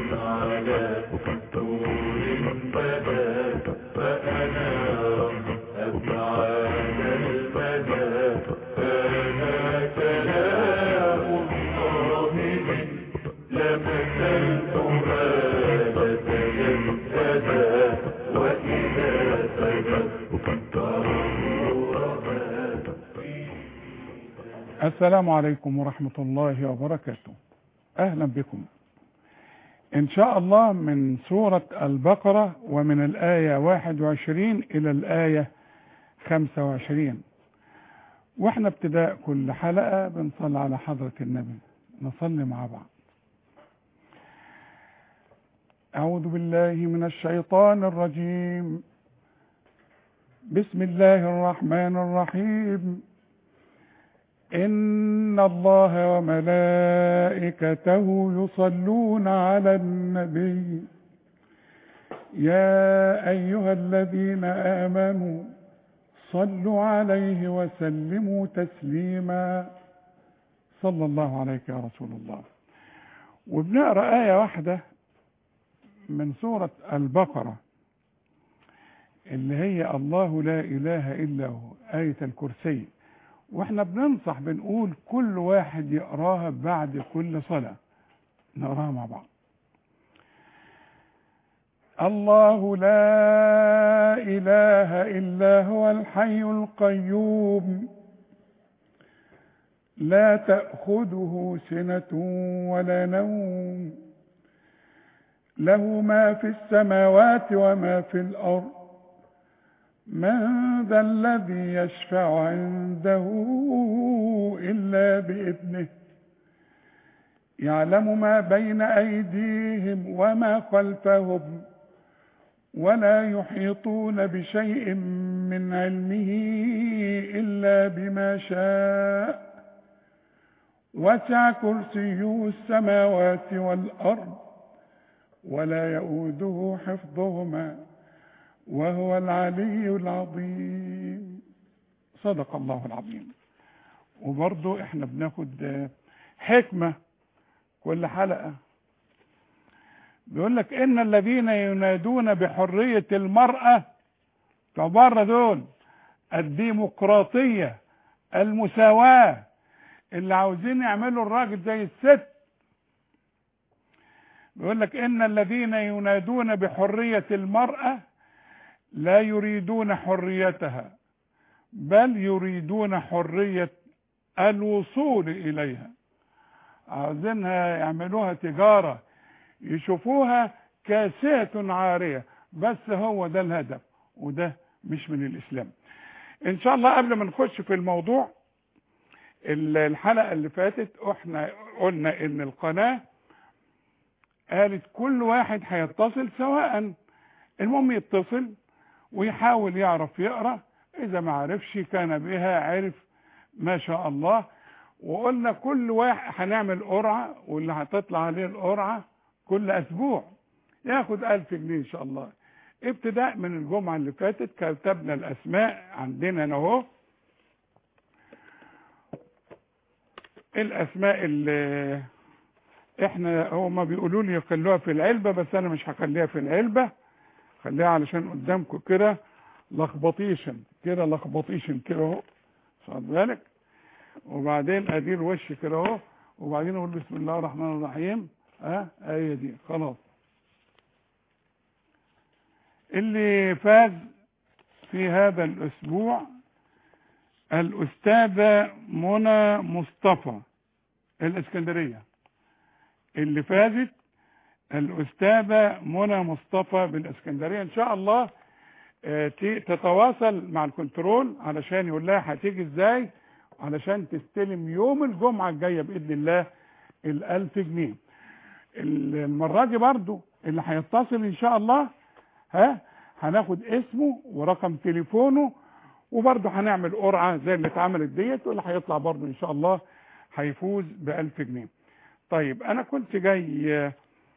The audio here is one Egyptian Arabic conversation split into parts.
على طول الفدا فأنا أبعد الفدا أنا كلام الله من لمس الفؤاد تجسدا وإذا تذكره رماد السلام عليكم ورحمة الله وبركاته أهلا بكم إن شاء الله من سورة البقرة ومن الآية 21 إلى الآية 25 وإحنا ابتداء كل حلقة بنصلي على حضرة النبي نصلي مع بعض أعوذ بالله من الشيطان الرجيم بسم الله الرحمن الرحيم إن الله وملائكته يصلون على النبي يا أيها الذين آمنوا صلوا عليه وسلموا تسليما صلى الله عليك يا رسول الله وبنقرأ آية واحدة من سورة البقرة اللي هي الله لا إله إلا هو آية الكرسي واحنا بننصح بنقول كل واحد يقراها بعد كل صلاة نقراها مع بعض الله لا إله إلا هو الحي القيوم لا تأخذه سنة ولا نوم له ما في السماوات وما في الأرض من ذا الذي يشفع عنده إلا بإذنه يعلم ما بين أيديهم وما خلفهم ولا يحيطون بشيء من علمه إلا بما شاء وسع كرسيه السماوات والأرض ولا يؤوده حفظهما وهو العلي العظيم صدق الله العظيم وبرضه احنا بناخد حكمة كل حلقة بيقول لك ان الذين ينادون بحرية المرأة بره دول الديمقراطية المساواة اللي عاوزين يعملوا الراجل زي الست بيقول لك ان الذين ينادون بحرية المرأة لا يريدون حريتها بل يريدون حرية الوصول إليها عاوزينها يعملوها تجارة يشوفوها كاسية عارية بس هو ده الهدف وده مش من الإسلام إن شاء الله قبل ما نخش في الموضوع الحلقة اللي فاتت احنا قلنا ان القناة قالت كل واحد هيتصل سواء المهم يتصل ويحاول يعرف يقرا اذا ما عرفش كان بها عرف ما شاء الله وقلنا كل واحد هنعمل قرعه واللي هتطلع عليه القرعه كل اسبوع ياخد ألف جنيه ان شاء الله ابتداء من الجمعه اللي فاتت كتبنا الاسماء عندنا هنا اهو الاسماء اللي احنا هما بيقولوا لي يخلوها في العلبه بس انا مش هخليها في العلبه خليها علشان قدامكم كده لخبطيشن كده لخبطيشن كده اهو خد بالك وبعدين ادي الوش كده اهو وبعدين اقول بسم الله الرحمن الرحيم ها آه هي دي خلاص اللي فاز في هذا الاسبوع الاستاذه منى مصطفى الاسكندريه اللي فازت الأستاذة منى مصطفى بالإسكندرية إن شاء الله تتواصل مع الكنترول علشان يقول لها هتيجي إزاي علشان تستلم يوم الجمعة الجاية بإذن الله الألف جنيه المرة دي برضو اللي هيتصل إن شاء الله ها هناخد اسمه ورقم تليفونه وبرضه هنعمل قرعة زي اللي اتعملت ديت واللي هيطلع برضه إن شاء الله هيفوز بألف جنيه طيب أنا كنت جاي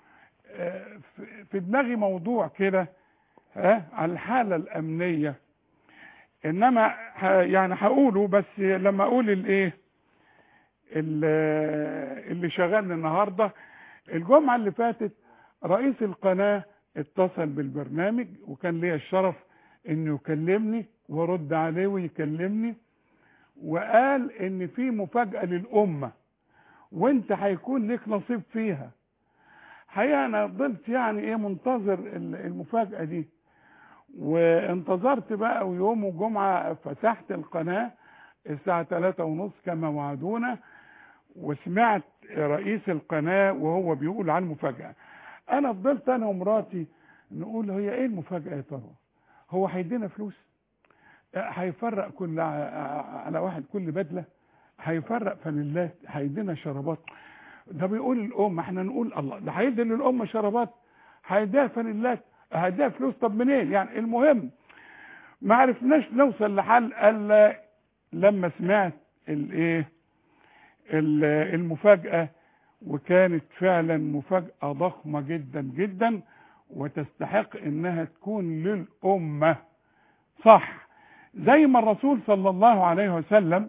في دماغي موضوع كده ها على الحالة الأمنية إنما يعني هقوله بس لما أقول الإيه اللي شغلني النهاردة الجمعة اللي فاتت رئيس القناة اتصل بالبرنامج وكان لي الشرف انه يكلمني وارد عليه ويكلمني وقال ان في مفاجأة للأمة وانت هيكون لك نصيب فيها حقيقة انا فضلت يعني ايه منتظر المفاجأة دي وانتظرت بقى ويوم الجمعة فتحت القناة الساعة ثلاثة ونص كما وعدونا وسمعت رئيس القناة وهو بيقول عن المفاجأة انا فضلت انا ومراتي نقول هي ايه المفاجأة يا ترى هو هيدينا فلوس هيفرق كل على واحد كل بدلة هيفرق فانيلات هيدينا شرابات ده بيقول الام احنا نقول الله ده هيدي للام شرابات هيديها فانيلات هيديها فلوس طب منين يعني المهم ما عرفناش نوصل لحل الا لما سمعت الايه المفاجأة وكانت فعلا مفاجأة ضخمة جدا جدا وتستحق انها تكون للأمة صح زي ما الرسول صلى الله عليه وسلم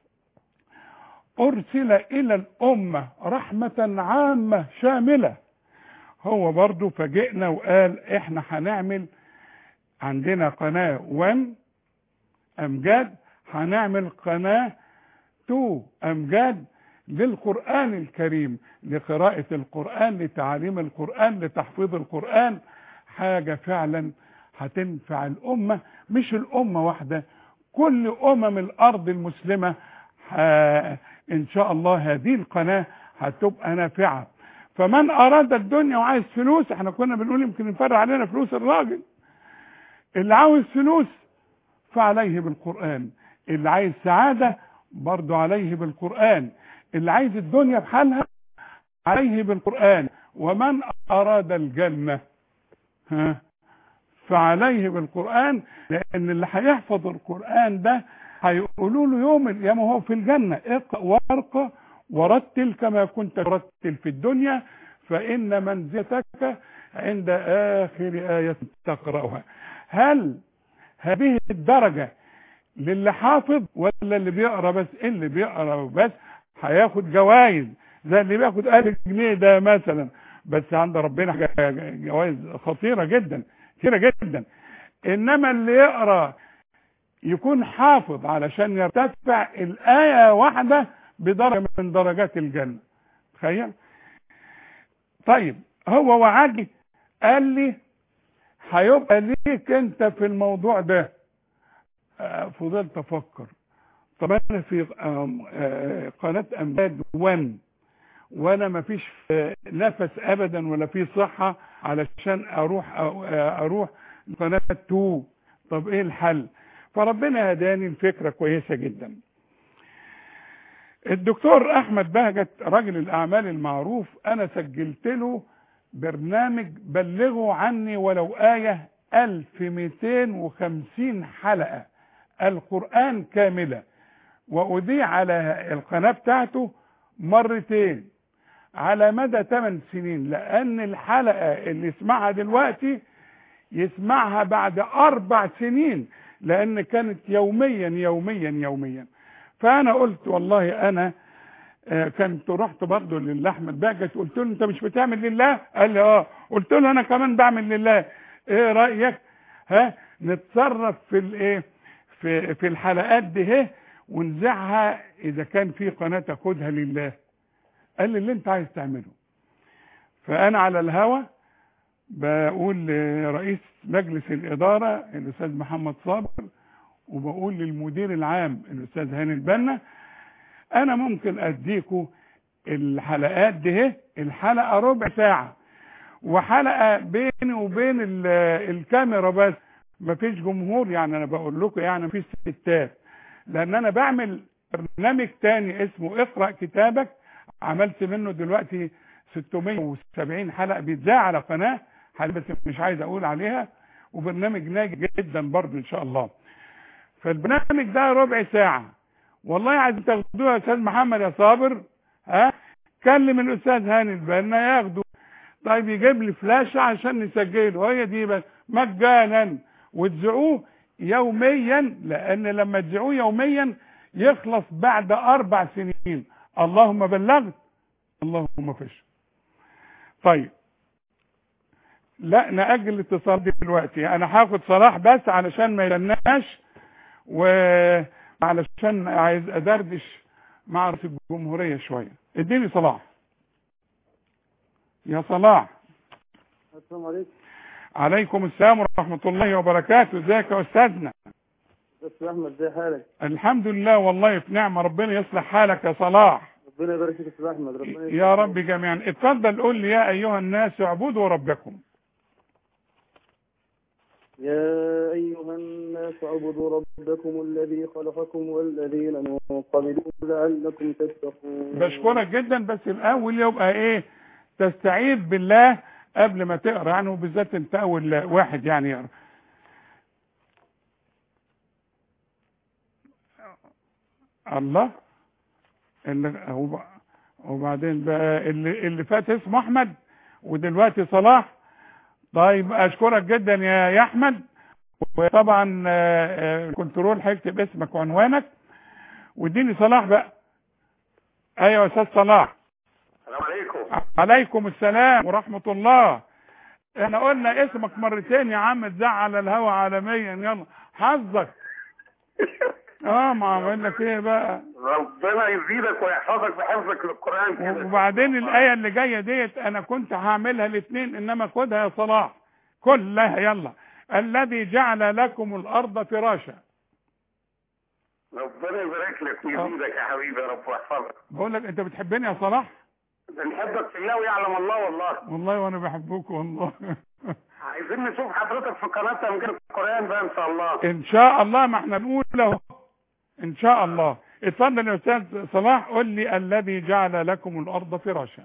أرسل إلى الأمة رحمة عامة شاملة هو برضو فاجئنا وقال احنا هنعمل عندنا قناة 1 أمجاد هنعمل قناة 2 أمجاد للقرآن الكريم لقراءة القرآن لتعليم القرآن لتحفيظ القرآن حاجة فعلا هتنفع الأمة مش الأمة واحدة كل أمم الأرض المسلمة إن شاء الله هذه القناة هتبقى نافعة فمن أراد الدنيا وعايز فلوس احنا كنا بنقول يمكن يفرق علينا فلوس الراجل اللي عاوز فلوس فعليه بالقرآن اللي عايز سعادة برضو عليه بالقرآن اللي عايز الدنيا بحالها عليه بالقرآن ومن أراد الجنة ها فعليه بالقرآن لأن اللي هيحفظ القرآن ده هيقولوا له يوم القيامة هو في الجنة اقرأ وارقى ورتل كما كنت ترتل في الدنيا فإن منزلتك عند آخر آية تقرأها هل هذه الدرجة للي حافظ ولا اللي بيقرأ بس اللي بيقرأ بس هياخد جوائز زي اللي بياخد 1000 جنيه ده مثلا بس عند ربنا جوائز خطيرة جدا كتيرة جدا انما اللي يقرأ يكون حافظ علشان يرتفع الآية واحدة بدرجة من درجات الجنة تخيل طيب هو وعدني قال لي هيبقى ليك انت في الموضوع ده فضلت افكر طب انا في قناة امجاد 1 وانا ما فيش نفس ابدا ولا في صحة علشان اروح اروح قناة 2 طب ايه الحل فربنا هداني الفكرة كويسة جدا الدكتور احمد بهجت رجل الاعمال المعروف انا سجلت له برنامج بلغوا عني ولو آية 1250 حلقة القرآن كاملة وأذيع على القناة بتاعته مرتين على مدى 8 سنين لأن الحلقة اللي يسمعها دلوقتي يسمعها بعد أربع سنين لأن كانت يوميا يوميا يوميا فأنا قلت والله أنا كنت رحت برضه للاحمد باجت قلت له انت مش بتعمل لله قال لي اه قلت له انا كمان بعمل لله ايه رايك ها نتصرف في الايه في في الحلقات دي اهي ونذاعها اذا كان في قناه تاخدها لله قال لي اللي انت عايز تعمله فانا على الهوا بقول لرئيس مجلس الاداره الاستاذ محمد صابر وبقول للمدير العام الاستاذ هاني البنا انا ممكن اديكوا الحلقات دي الحلقه ربع ساعه وحلقه بيني وبين الكاميرا بس مفيش جمهور يعني انا بقول لكم يعني مفيش ستات لان انا بعمل برنامج تاني اسمه اقرا كتابك عملت منه دلوقتي 670 حلقه بيتذاع على قناه بس مش عايز اقول عليها وبرنامج ناجح جدا برضه ان شاء الله فالبرنامج ده ربع ساعه والله عايز تاخدوه يا استاذ محمد يا صابر ها كلم الاستاذ هاني البنا ياخده طيب يجيب لي فلاشه عشان نسجله هي دي بس مجانا وتذيعوه يوميا لان لما تذيعوه يوميا يخلص بعد اربع سنين اللهم بلغت اللهم فش طيب لا نأجل الاتصال دي دلوقتي انا هاخد صلاح بس علشان ما يستناش وعلشان عايز ادردش مع رئيس الجمهورية شوية اديني صلاح يا صلاح السلام عليكم عليكم السلام ورحمة الله وبركاته ازيك يا استاذنا استاذ احمد ازي حالك الحمد لله والله في نعمة ربنا يصلح حالك يا صلاح ربنا يبارك فيك يا استاذ احمد ربنا يبارك يا رب جميعا اتفضل قول لي يا ايها الناس اعبدوا ربكم يا ايها الناس اعبدوا ربكم الذي خلقكم والذين من قبلكم لعلكم تتقون بشكرك جدا بس الاول يبقى ايه تستعيذ بالله قبل ما تقرا يعني وبالذات انت اول واحد يعني يقرا الله اللي هو وبعدين بقى اللي اللي فات اسمه احمد ودلوقتي صلاح طيب اشكرك جدا يا يا احمد وطبعا آه، آه، الكنترول هيكتب اسمك وعنوانك واديني صلاح بقى ايوه يا استاذ صلاح السلام عليكم عليكم السلام ورحمة الله احنا قلنا اسمك مرتين يا عم تزعل الهوا عالميا يلا حظك اه ما عمل لك ايه بقى ربنا يزيدك ويحفظك بحفظك للقرآن كده وبعدين الآية اللي جاية ديت أنا كنت هعملها الاثنين إنما خدها يا صلاح كلها يلا الذي جعل لكم الأرض فراشا ربنا يبارك لك ويزيدك يا حبيبي يا رب ويحفظك بقول لك أنت بتحبني يا صلاح بنحبك في الله ويعلم الله والله والله وأنا بحبك والله عايزين نشوف حضرتك في قناة تمجيد القرآن بقى إن شاء الله إن شاء الله ما احنا نقول له إن شاء الله اتفضل يا أستاذ صلاح قول لي الذي جعل لكم الأرض فراشا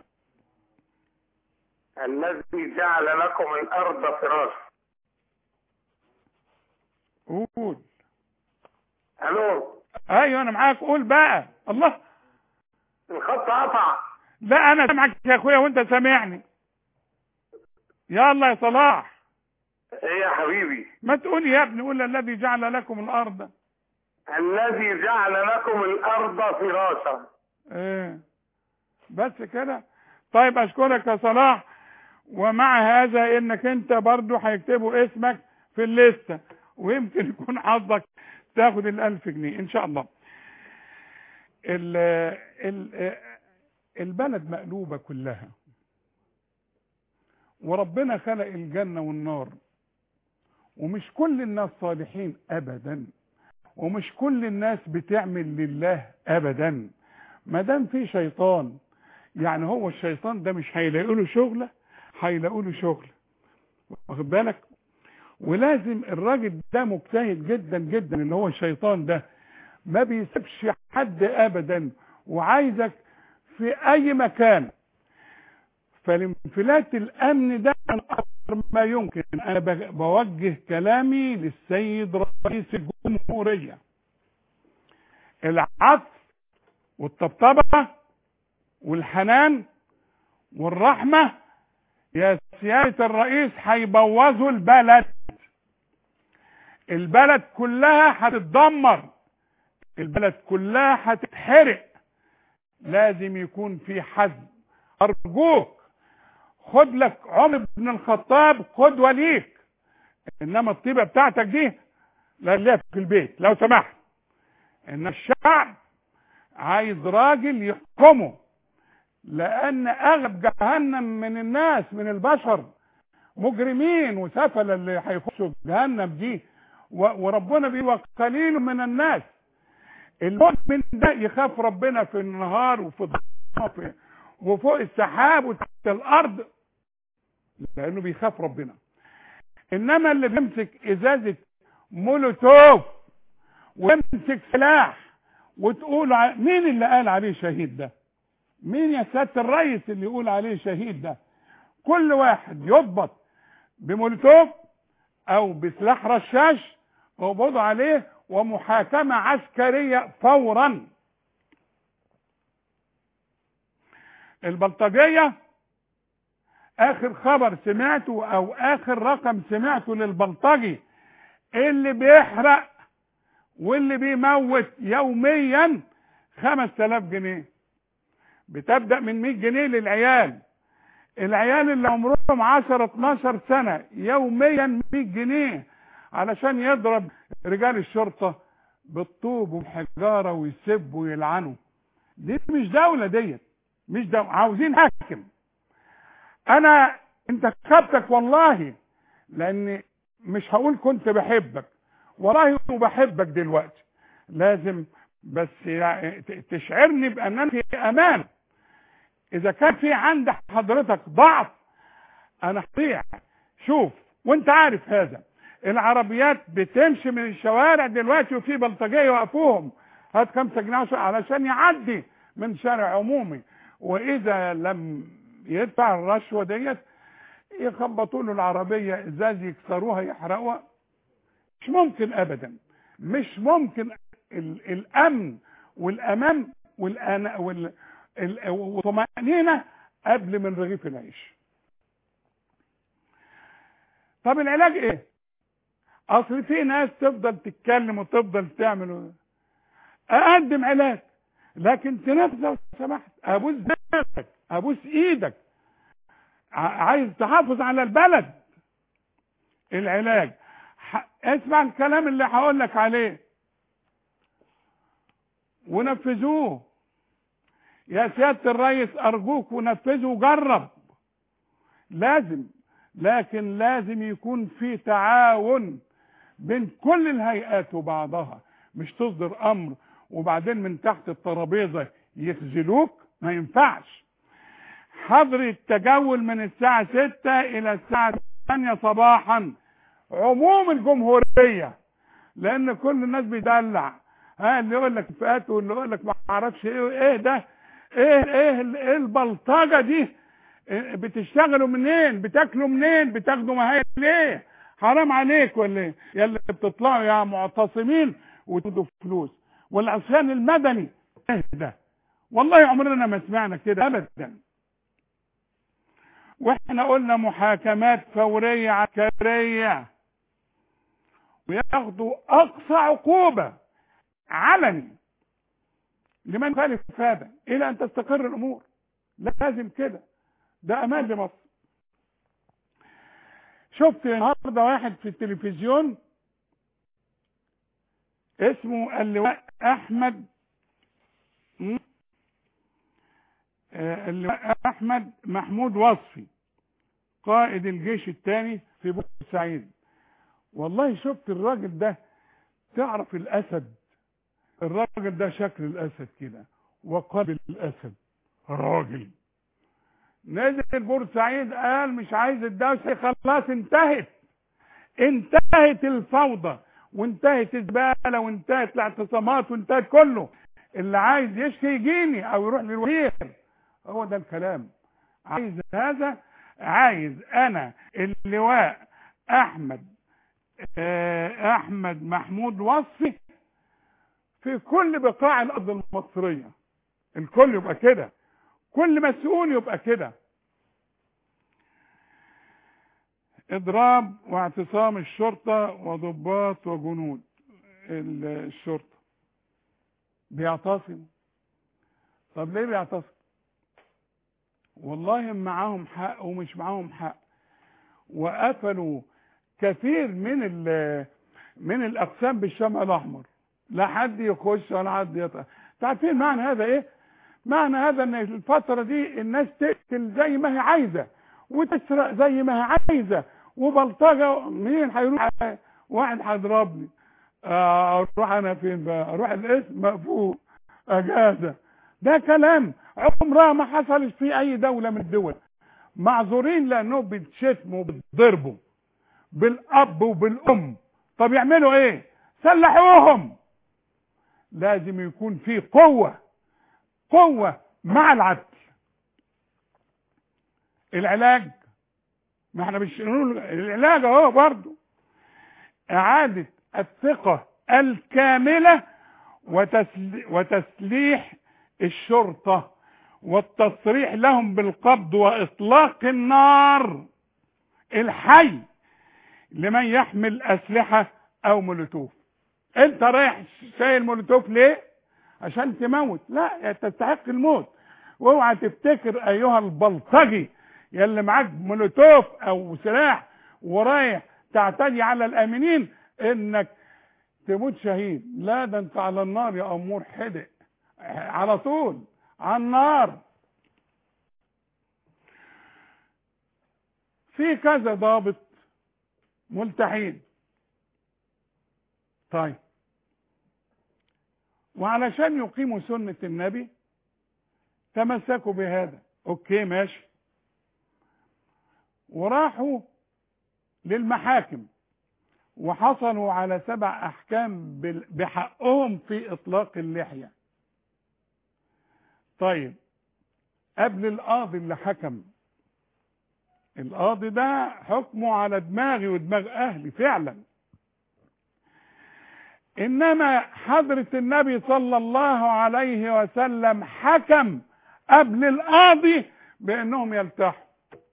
الذي جعل لكم الأرض فراشا قول ألو أيوه أنا معاك قول بقى الله الخط قطع لا أنا سامعك يا أخويا وأنت سامعني يلا يا صلاح إيه يا حبيبي ما تقول يا ابني قول الذي جعل لكم الارض الذي جعل لكم الأرض فراشا ايه بس كده طيب اشكرك يا صلاح ومع هذا انك انت برضو هيكتبوا اسمك في الليسته ويمكن يكون حظك تاخد الالف جنيه ان شاء الله ال ال البلد مقلوبه كلها وربنا خلق الجنه والنار ومش كل الناس صالحين ابدا ومش كل الناس بتعمل لله ابدا ما دام في شيطان يعني هو الشيطان ده مش هيلاقوا له شغله هيلاقوا له شغل واخد بالك ولازم الراجل ده مجتهد جدا جدا اللي هو الشيطان ده ما بيسيبش حد ابدا وعايزك في اي مكان فالانفلات الامن ده من اكثر ما يمكن انا بج- بوجه كلامي للسيد رئيس الجمهوريه العطف والطبطبه والحنان والرحمه يا سياده الرئيس هيبوظوا البلد البلد كلها هتتدمر البلد كلها هتتحرق لازم يكون في حزم ارجوك خد لك عمر بن الخطاب قدوه ليك انما الطيبه بتاعتك دي لا لا في البيت لو سمحت ان الشعب عايز راجل يحكمه لان اغلب جهنم من الناس من البشر مجرمين وسفله اللي هيخشوا جهنم دي و- وربنا بيقول قليل من الناس المؤمن ده يخاف ربنا في النهار وفي الضلمة وفي- وفوق السحاب وتحت الارض لانه بيخاف ربنا انما اللي بيمسك ازازه مولوتوف ويمسك سلاح وتقول ع- مين اللي قال عليه شهيد ده مين يا سياده الرئيس اللي يقول عليه شهيد ده كل واحد يضبط بمولوتوف او بسلاح رشاش وقبضوا عليه ومحاكمة عسكرية فورا البلطجية اخر خبر سمعته او اخر رقم سمعته للبلطجي اللي بيحرق واللي بيموت يوميا خمس تلاف جنيه بتبدأ من 100 جنيه للعيال العيال اللي عمرهم 10 12 سنة يوميا 100 جنيه علشان يضرب رجال الشرطة بالطوب والحجارة ويسب ويلعنوا دي مش دولة ديت مش دولة عاوزين حاكم انا انتخبتك والله لان مش هقول كنت بحبك والله وبحبك دلوقتي لازم بس يعني ت- تشعرني بانني في امان اذا كان في عند حضرتك ضعف انا هطيع شوف وانت عارف هذا العربيات بتمشي من الشوارع دلوقتي وفي بلطجيه يوقفوهم هات خمسة جنيه عشان- علشان يعدي من شارع عمومي واذا لم يدفع الرشوه ديت يخبطوا له العربيه ازاز يكسروها يحرقوها مش ممكن ابدا مش ممكن ال- الامن والامان والأنا وال ال- والطمأنينة قبل من رغيف العيش طب العلاج ايه اصل في ناس تفضل تتكلم وتفضل تعمل و- اقدم علاج لكن تنفذ لو سمحت ابوس دماغك ابوس ايدك ع- عايز تحافظ على البلد العلاج ح- اسمع الكلام اللي هقول لك عليه ونفذوه يا سيادة الرئيس أرجوك ونفذوا وجرب لازم لكن لازم يكون في تعاون بين كل الهيئات وبعضها مش تصدر أمر وبعدين من تحت الترابيزة يخذلوك ما ينفعش حظر التجول من الساعة 6 إلى الساعة 8 صباحا عموم الجمهورية لأن كل الناس بيدلع ها اللي يقول لك فات واللي يقول لك ما اعرفش ايه ايه ده ايه ايه ال- ايه البلطجه دي إيه بتشتغلوا منين بتاكلوا منين بتاخدوا مهاية ليه حرام عليك ولا ايه يا اللي بتطلعوا يا معتصمين وتاخدوا فلوس والعصيان المدني ايه ده والله عمرنا ما سمعنا كده ابدا واحنا قلنا محاكمات فوريه عسكريه وياخدوا اقصى عقوبه علني لمن يخالف هذا الى ان تستقر الامور لازم كده ده امان لمصر شفت النهارده واحد في التلفزيون اسمه اللواء احمد م? آه، اللواء احمد محمود وصفي قائد الجيش الثاني في بورسعيد والله شفت الراجل ده تعرف الاسد الراجل ده شكل الاسد كده وقلب الاسد راجل نزل بورسعيد قال مش عايز الدوشه خلاص انتهت انتهت الفوضى وانتهت الزباله وانتهت الاعتصامات وانتهت كله اللي عايز يشكي يجيني او يروح للوزير هو ده الكلام عايز هذا عايز انا اللواء احمد آه، احمد محمود وصفي في كل بقاع الارض المصريه الكل يبقى كده كل مسؤول يبقى كده اضراب واعتصام الشرطه وضباط وجنود ال- الشرطه بيعتصموا طب ليه بيعتصموا والله معاهم حق ومش معاهم حق وقفلوا كثير من ال- من الاقسام بالشمع الاحمر لا حد يخش ولا حد يطلع عارفين معنى هذا ايه معنى هذا ان الفتره دي الناس تقتل زي ما هي عايزه وتسرق زي ما هي عايزه وبلطجه مين هيروح واحد هيضربني آه، اروح انا فين بقى اروح الاسم مقفول اجازه ده كلام عمرها ما حصلت في اي دوله من الدول معذورين لانهم بيتشتموا وبيتضربوا بالاب وبالام طب يعملوا ايه سلحوهم لازم يكون في قوه قوه مع العدل العلاج ما احنا مش نقول العلاج اهو برضه اعاده الثقه الكامله وتسل... وتسليح الشرطه والتصريح لهم بالقبض واطلاق النار الحي لمن يحمل اسلحه او مولوتوف انت رايح شايل مولوتوف ليه عشان تموت لا تستحق الموت واوعى تفتكر ايها البلطجي يا اللي معاك مولوتوف او سلاح ورايح تعتدي على الامنين انك تموت شهيد لا ده انت على النار يا امور حدق على طول على النار في كذا ضابط ملتحين طيب وعلشان يقيموا سنة النبي تمسكوا بهذا اوكي ماشي وراحوا للمحاكم وحصلوا على سبع احكام بال- بحقهم في اطلاق اللحية طيب قبل القاضي اللي حكم القاضي ده حكمه على دماغي ودماغ اهلي فعلا انما حضرة النبي صلى الله عليه وسلم حكم قبل القاضي بانهم يلتحوا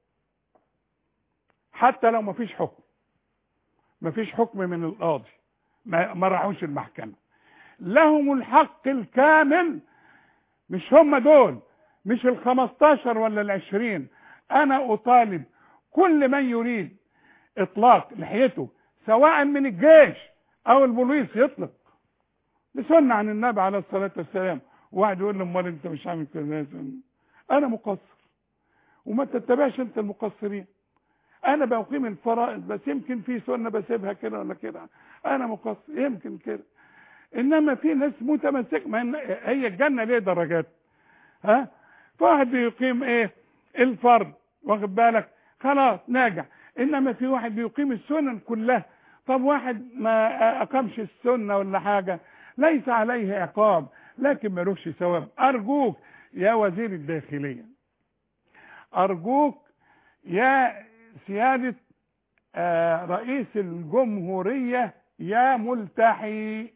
حتى لو مفيش حكم مفيش حكم من القاضي ما ما راحوش المحكمة لهم الحق الكامل مش هم دول مش الخمستاشر ولا العشرين انا اطالب كل من يريد اطلاق لحيته سواء من الجيش او البوليس يطلق بسنة عن النبي عليه الصلاة والسلام واحد يقول لي امال انت مش عامل كده يا سنة. انا مقصر وما تتبعش انت المقصرين انا بقيم الفرائض بس يمكن في سنة بسيبها كده ولا كده انا مقصر يمكن كده انما في ناس متمسك ما إن- هي الجنة ليه درجات ها فواحد بيقيم ايه الفرض واخد بالك خلاص ناجح انما في واحد بيقيم السنن كلها طب واحد ما اقامش السنة ولا حاجة ليس عليه عقاب لكن ملوش ثواب ارجوك يا وزير الداخلية ارجوك يا سيادة آه، رئيس الجمهورية يا ملتحي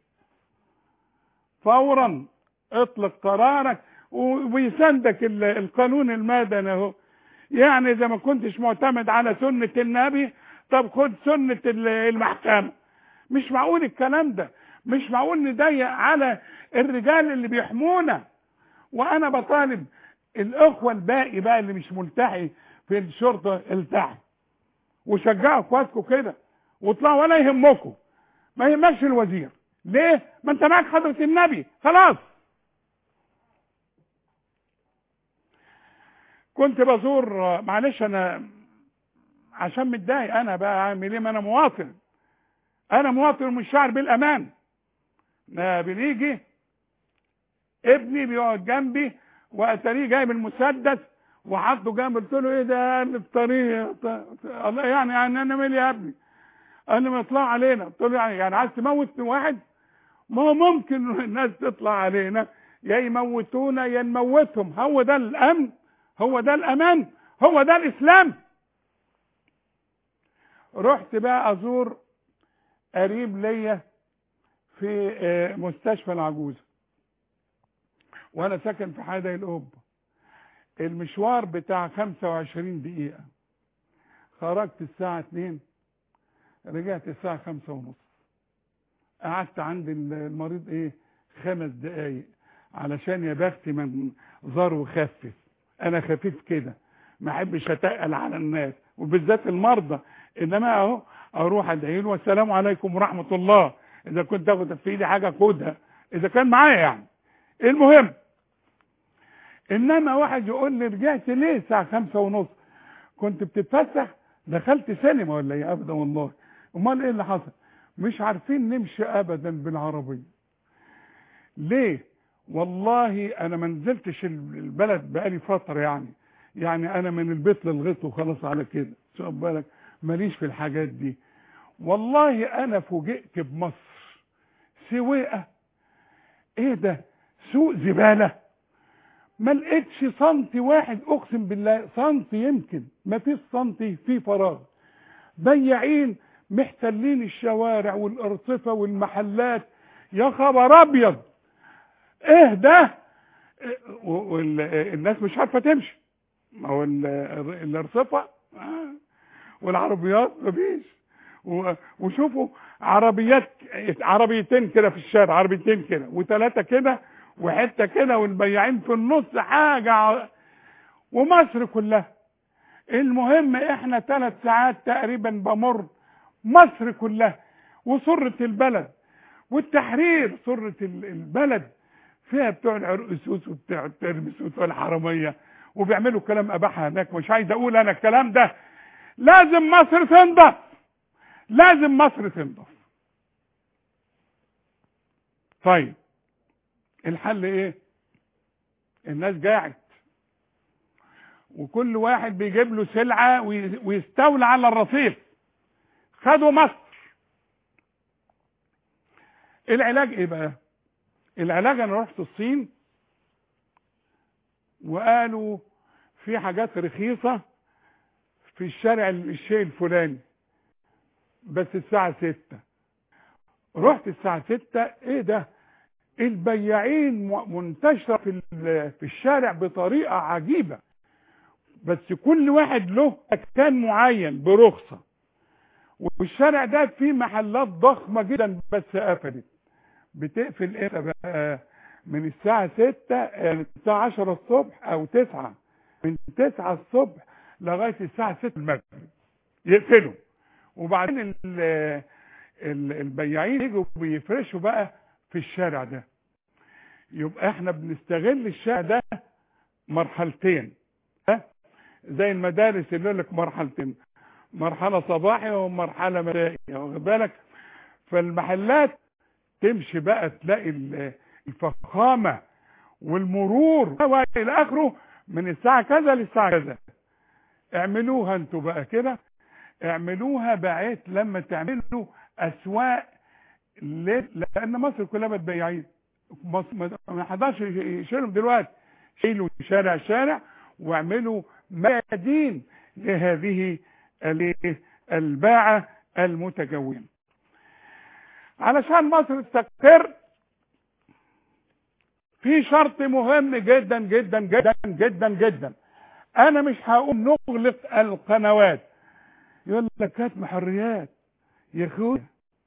فورا اطلق قرارك ويساندك ال- القانون المدني اهو يعني اذا ما كنتش معتمد على سنة النبي طب خد سنة ال- المحكمة مش معقول الكلام ده مش معقول نضيق على الرجال اللي بيحمونا وانا بطالب الاخوة الباقي بقى اللي مش ملتحي في الشرطة التحي وشجعوا اخواتكم كده واطلعوا ولا يهمكم ما يهمكش الوزير ليه ما انت معاك حضرة النبي خلاص كنت بزور معلش انا عشان متضايق انا بقى عامل ايه ما انا مواطن انا مواطن ومش شاعر بالامان ما بنيجي ابني بيقعد جنبي واتاريه جايب المسدس وحطه جنب قلت له ايه ده قال لي الطريق الله يعني يعني انا مالي يا ابني قال لي ما يطلع علينا قلت له يعني يعني عايز تموت واحد ما هو ممكن الناس تطلع علينا يا يموتونا يا نموتهم هو ده الامن هو ده الامان هو ده الاسلام رحت بقى ازور قريب ليا في آه، مستشفى العجوزه وانا ساكن في حدائق القبه المشوار بتاع 25 دقيقه خرجت الساعه 2 رجعت الساعه 5 ونص قعدت عند المريض ايه خمس دقايق علشان يا بختي من زار وخفف انا خفيف كده ما احبش اتقل على الناس وبالذات المرضى انما اهو اروح ادعي له والسلام عليكم ورحمه الله اذا كنت تاخد في ايدي حاجه خدها اذا كان معايا يعني المهم انما واحد يقول لي رجعت ليه الساعه خمسة ونص كنت بتتفسح دخلت سينما ولا ايه ابدا والله امال ايه اللي حصل مش عارفين نمشي ابدا بالعربيه ليه والله انا ما نزلتش البلد بقالي فتره يعني يعني انا من البيت للغيط وخلاص على كده شوف بالك ماليش في الحاجات دي والله انا فوجئت بمصر سويقه ايه ده سوق زباله ما لقيتش سنتي واحد اقسم بالله سنتي يمكن ما فيش سنتي في فراغ بياعين محتلين الشوارع والارصفه والمحلات يا خبر ابيض ايه ده والناس مش عارفه تمشي ما هو ال- الارصفه آه. والعربيات مفيش و- وشوفوا عربيات عربيتين كده في الشارع عربيتين كده وثلاثه كده وحته كده والبياعين في النص حاجه ع- ومصر كلها المهم احنا ثلاث ساعات تقريبا بمر مصر كلها وسرة البلد والتحرير سرة ال- البلد فيها بتوع العرقسوس وبتوع الترمس وبتوع الحرامية وبيعملوا كلام اباحة هناك مش عايز اقول انا الكلام ده لازم مصر تنضف لازم مصر تنضف طيب الحل ايه الناس جاعت وكل واحد بيجيب له سلعة وي- ويستولى على الرصيف خدوا مصر العلاج ايه بقى العلاج انا رحت الصين وقالوا في حاجات رخيصة في الشارع الشيء الفلاني بس الساعة ستة رحت الساعة ستة ايه ده البياعين م- منتشرة في ال- في الشارع بطريقة عجيبة بس كل واحد له مكان معين برخصة والشارع ده فيه محلات ضخمة جدا بس قفلت بتقفل امتى بقى من الساعة ستة يعني الساعة عشرة الصبح او تسعة من تسعة الصبح لغاية الساعة ستة المغرب يقفلوا وبعدين ال- ال- البياعين يجوا بيفرشوا بقى في الشارع ده يبقى احنا بنستغل الشارع ده مرحلتين ها زي المدارس اللي يقول لك مرحلتين مرحلة صباحي ومرحلة مسائية واخد بالك فالمحلات تمشي بقى تلاقي ال- الفخامة والمرور والى اخره من الساعة كذا للساعة كذا اعملوها انتوا بقى كده اعملوها بعيد لما تعملوا اسواق ليه؟ لان مصر كلها بتبيعين مصر ما ما حدش يشيلهم دلوقتي شيلوا شارع شارع واعملوا ميادين لهذه الايه؟ الباعة المتجولة علشان مصر تستقر في شرط مهم جدا جدا جدا جدا جدا انا مش هقول نغلق القنوات يقول لك هات محريات يا اخويا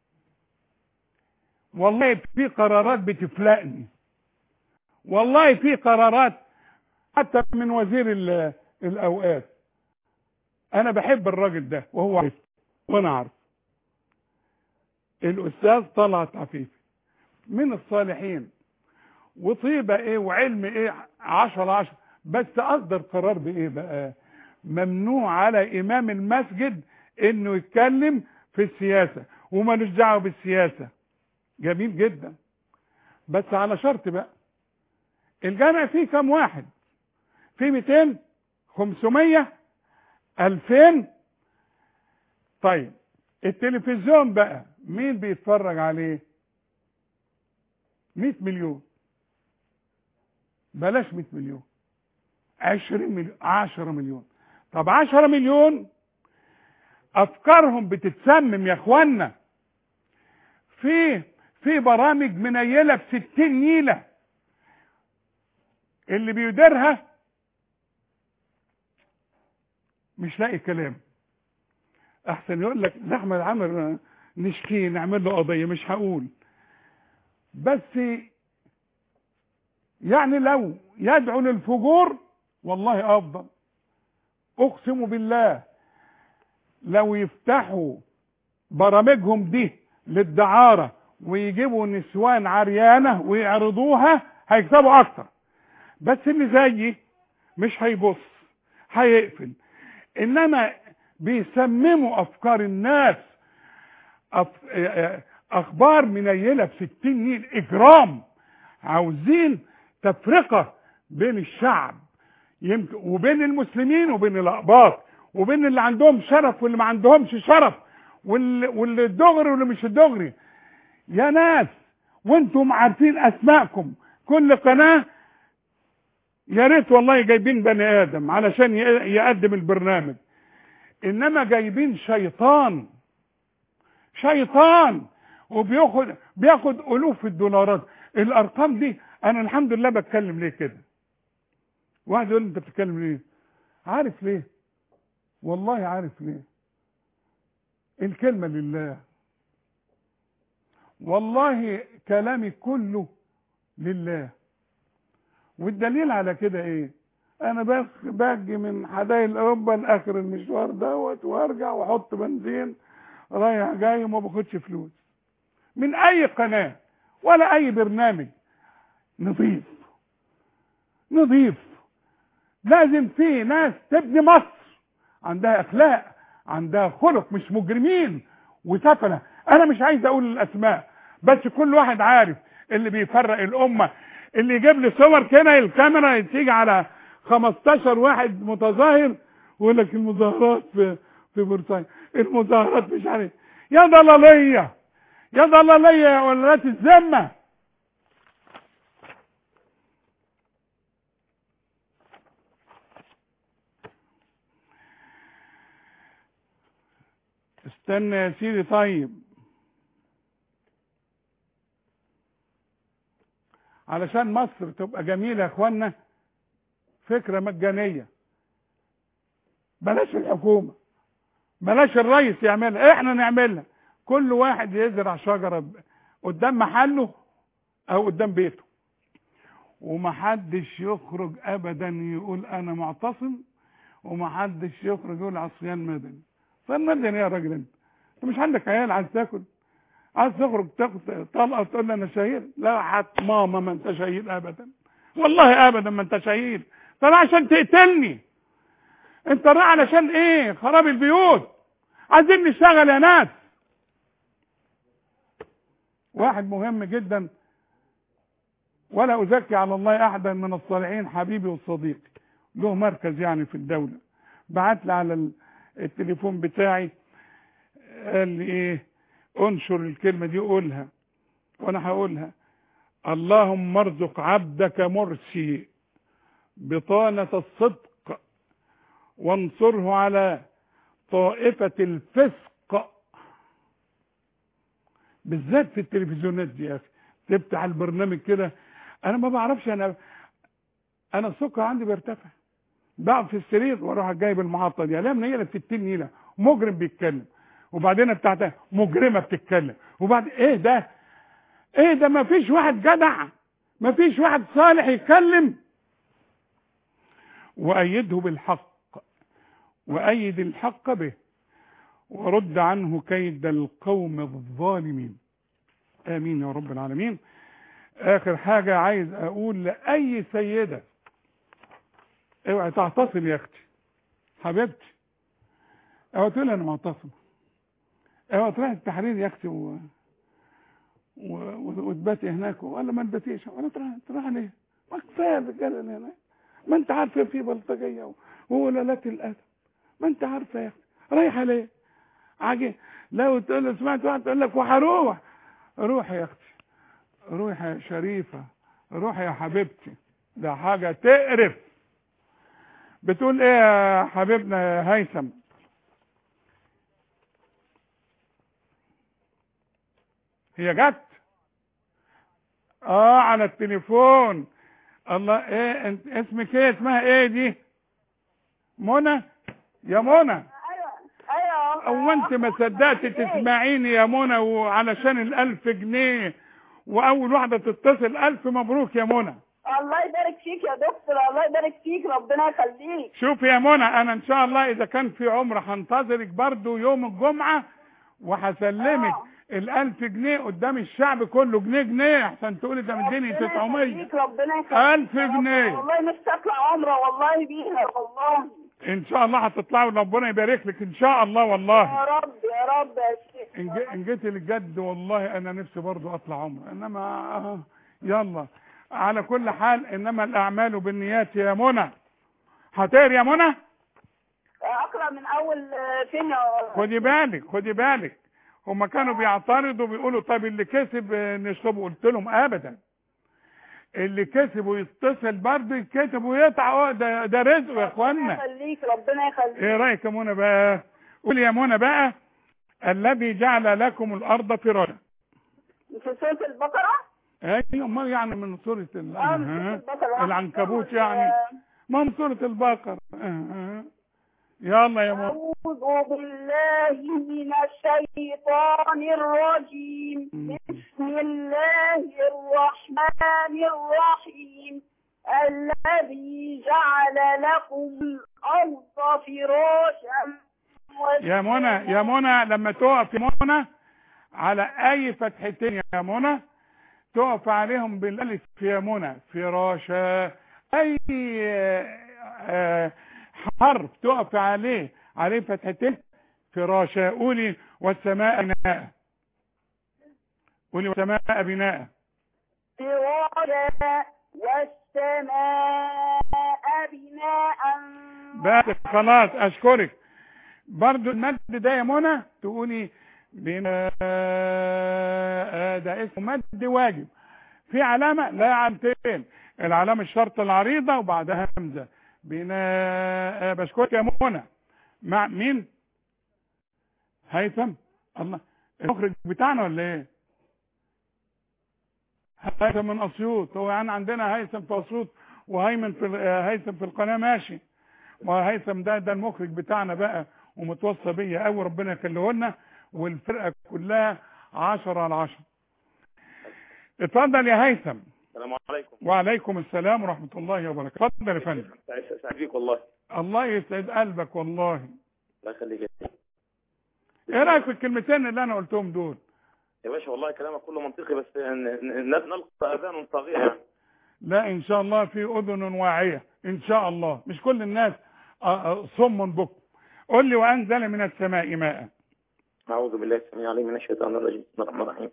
والله في قرارات بتفلقني والله في قرارات حتى من وزير ال- الاوقاف انا بحب الراجل ده وهو عارف وانا عارف الاستاذ طلعت عفيفي من الصالحين وطيبة ايه وعلم ايه عشرة عشرة بس اصدر قرار بايه بقى ممنوع على امام المسجد انه يتكلم في السياسة ومالوش دعوه بالسياسة جميل جدا بس على شرط بقى الجامع فيه كام واحد فيه 200 500 2000 طيب التلفزيون بقى مين بيتفرج عليه 100 مليون بلاش 100 مليون 20 مليون 10 مليون طب 10 مليون افكارهم بتتسمم يا اخوانا في في برامج منيله في 60 نيله اللي بيديرها مش لاقي كلام احسن يقول لك ده احمد عامر نشكيه نعمل له قضيه مش هقول بس يعني لو يدعو للفجور والله افضل اقسم بالله لو يفتحوا برامجهم دي للدعارة ويجيبوا نسوان عريانة ويعرضوها هيكسبوا اكتر بس اللي زيي مش هيبص هيقفل انما بيسمموا افكار الناس أف... اخبار منيلة في ستين نيل اجرام عاوزين تفرقة بين الشعب يمكن وبين المسلمين وبين الاقباط وبين اللي عندهم شرف واللي ما عندهمش شرف واللي, واللي دغري واللي مش دغري يا ناس وانتم عارفين اسماءكم كل قناة يا ريت والله جايبين بني ادم علشان يقدم البرنامج انما جايبين شيطان شيطان وبياخد بياخد الوف الدولارات الارقام دي انا الحمد لله بتكلم ليه كده واحد يقول لي انت بتتكلم ليه عارف ليه والله عارف ليه الكلمة لله والله كلامي كله لله والدليل على كده ايه انا بس باجي من حدائق القبه لاخر المشوار دوت وارجع واحط بنزين رايح جاي وما باخدش فلوس من اي قناه ولا اي برنامج نظيف نظيف لازم في ناس تبني مصر عندها اخلاق عندها خلق مش مجرمين وسفله انا مش عايز اقول الاسماء بس كل واحد عارف اللي بيفرق الامه اللي يجيب لي صور كده الكاميرا تيجي على 15 واحد متظاهر ويقول لك المظاهرات في في بورسعيد المظاهرات مش عارف يا ضلاليه يا ضلاليه يا ولات الذمه استنى يا سيدي طيب علشان مصر تبقى جميلة يا اخوانا فكرة مجانية بلاش الحكومة بلاش الرئيس يعملها احنا نعملها كل واحد يزرع شجرة ب- قدام محله او قدام بيته ومحدش يخرج ابدا يقول انا معتصم ومحدش يخرج يقول عصيان مدني صيان مدني يا راجل انت انت مش عندك عيال عايز تاكل عايز تخرج تاخد طلقه تقول لي انا شهيد لا حت ماما ما انت شهيد ابدا والله ابدا ما انت شهيد طلع عشان تقتلني انت رايح علشان ايه خراب البيوت عايزين نشتغل يا ناس واحد مهم جدا ولا ازكي على الله احدا من الصالحين حبيبي وصديقي له مركز يعني في الدوله بعت لي على ال- التليفون بتاعي قال لي ايه انشر الكلمه دي قولها وانا هقولها اللهم ارزق عبدك مرسي بطانه الصدق وانصره على طائفه الفسق بالذات في التلفزيونات دي يا اخي تفتح البرنامج كده انا ما بعرفش انا انا السكر عندي بيرتفع بقعد في السرير واروح جايب المحطه دي الاقيها منيله ب 60 نيله مجرم بيتكلم وبعدين بتاعتها مجرمه بتتكلم وبعد ايه ده ايه ده ما فيش واحد جدع ما فيش واحد صالح يتكلم وايده بالحق وايد الحق به ورد عنه كيد القوم الظالمين امين يا رب العالمين اخر حاجه عايز اقول لاي سيده اوعي تعتصم يا اختي حبيبتي اوعي تقول انا معتصمه اوعي تروحي التحرير يا اختي و... و... و... وتباتي هناك ولا ما تباتيش ولا تروح تروح ليه؟ ما كفايه الرجاله اللي هناك ما انت عارفه في بلطجيه و- وولالات الادب ما انت عارفه يا اختي رايحه ليه؟ عاجي لو تقول له سمعت واحد تقول لك وهروح روحي يا اختي روحي يا شريفه روحي يا حبيبتي ده حاجه تقرف بتقول ايه يا حبيبنا يا هيثم هي جت اه على التليفون الله ايه انت اسمك ايه اسمها ايه دي منى يا منى ايوه ايوه او انت ما صدقت تسمعيني يا منى وعلشان الالف جنيه واول واحده تتصل الف مبروك يا منى الله يبارك فيك يا دكتور الله يبارك فيك ربنا يخليك شوف يا منى انا ان شاء الله اذا كان في عمره هنتظرك برضو يوم الجمعه وهسلمك آه. الالف جنيه قدام الشعب كله جنيه جنيه عشان تقولي ده مديني ربنا 900 يخليك ربنا يخليك ألف يا رب. جنيه. والله نفسي اطلع عمره والله بيها والله ان شاء الله هتطلعوا ربنا يبارك لك ان شاء الله يا والله رب يا رب يا شيخ ان جي- إن جيت للجد والله انا نفسي برضو اطلع عمره انما آه، يلا على كل حال انما الاعمال بالنيات يا منى هتقري يا منى اقرا من اول آه، فين يا خدي بالك خدي بالك هما كانوا بيعترضوا بيقولوا طب اللي كسب آه، نشربه قلت لهم ابدا اللي كسب ويتصل برضه يتكتب ويقطع آه، ده ده رزق يا ربنا اخوانا يخليك ربنا يخليك ايه رايك يا منى بقى قول يا منى بقى الذي جعل لكم الارض فراشا في سورة البقرة ايوه امال يعني من سوره ال- اه من آه، سورة البقرة العنكبوت يعني ما من سوره البقره آه، آه. يلا يا منى أعوذ بالله من الشيطان الرجيم بسم الله الرحمن الرحيم الذي جعل لكم الأرض فراشا يا منى يا منى لما تقف يا منى على اي فتحتين يا منى تقف عليهم بالالف يا منى فراشة اي آه، آه، حرف تقف عليه عليه فتحتين فراشة قولي والسماء بناء قولي والسماء بناء فراشا والسماء بناء بس خلاص اشكرك برضو المد ده يا منى تقولي بناء ده اسمه مد واجب في علامة لا علامتين العلامة الشرط العريضة وبعدها همزة بناء بشكرك يا منى مع مين هيثم الله المخرج بتاعنا ولا ايه هيثم من اسيوط هو يعني عندنا هيثم في اسيوط وهيمن في هيثم في القناه ماشي ما هيثم ده ده المخرج بتاعنا بقى ومتوصى بيا قوي ربنا يخليه لنا والفرقه كلها 10 على 10 اتفضل يا هيثم السلام عليكم وعليكم السلام ورحمه الله وبركاته اتفضل يا فندم سعيد سعيد بيك والله الله يسعد قلبك والله الله يخليك ايه رايك في الكلمتين اللي انا قلتهم دول يا باشا والله كلامك كله منطقي بس ن- ن- نلقى اذان صغيره يعني لا ان شاء الله في اذن واعيه ان شاء الله مش كل الناس آه، آه، صم بكم قل لي وانزل من السماء ماء اعوذ بالله السميع العليم من الشيطان الرجيم بسم الله الرحمن الرحيم